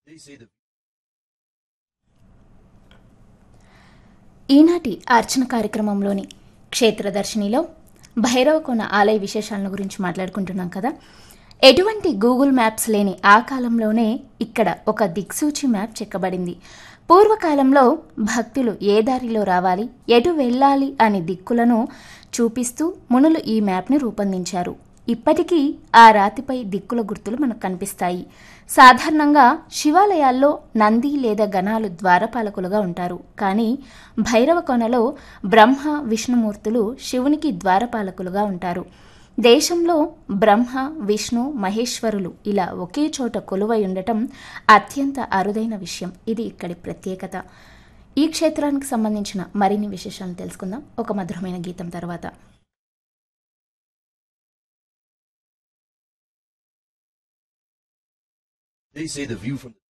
They say the ఈనాటి అర్చన కార్యక్రమంలోని క్షేత్రదర్శినిలో భైరవకోన ఆలయ విశేషాలను గురించి మాట్లాడుకుంటున్నాం కదా ఎటువంటి గూగుల్ మ్యాప్స్ లేని ఆ కాలంలోనే ఇక్కడ ఒక దిక్సూచి మ్యాప్ చెక్కబడింది పూర్వకాలంలో భక్తులు ఏ దారిలో రావాలి ఎటు వెళ్ళాలి అని దిక్కులను చూపిస్తూ మునులు ఈ మ్యాప్ని రూపొందించారు ఇప్పటికీ ఆ రాతిపై దిక్కుల గుర్తులు మనకు కనిపిస్తాయి సాధారణంగా శివాలయాల్లో నంది లేదా గణాలు ద్వారపాలకులుగా ఉంటారు కానీ భైరవ కొనలో బ్రహ్మ విష్ణుమూర్తులు శివునికి ద్వారపాలకులుగా ఉంటారు దేశంలో బ్రహ్మ విష్ణు మహేశ్వరులు ఇలా ఒకే చోట కొలువై ఉండటం అత్యంత అరుదైన విషయం ఇది ఇక్కడి ప్రత్యేకత ఈ క్షేత్రానికి సంబంధించిన మరిన్ని విశేషాలను తెలుసుకుందాం ఒక మధురమైన గీతం తర్వాత they say the view from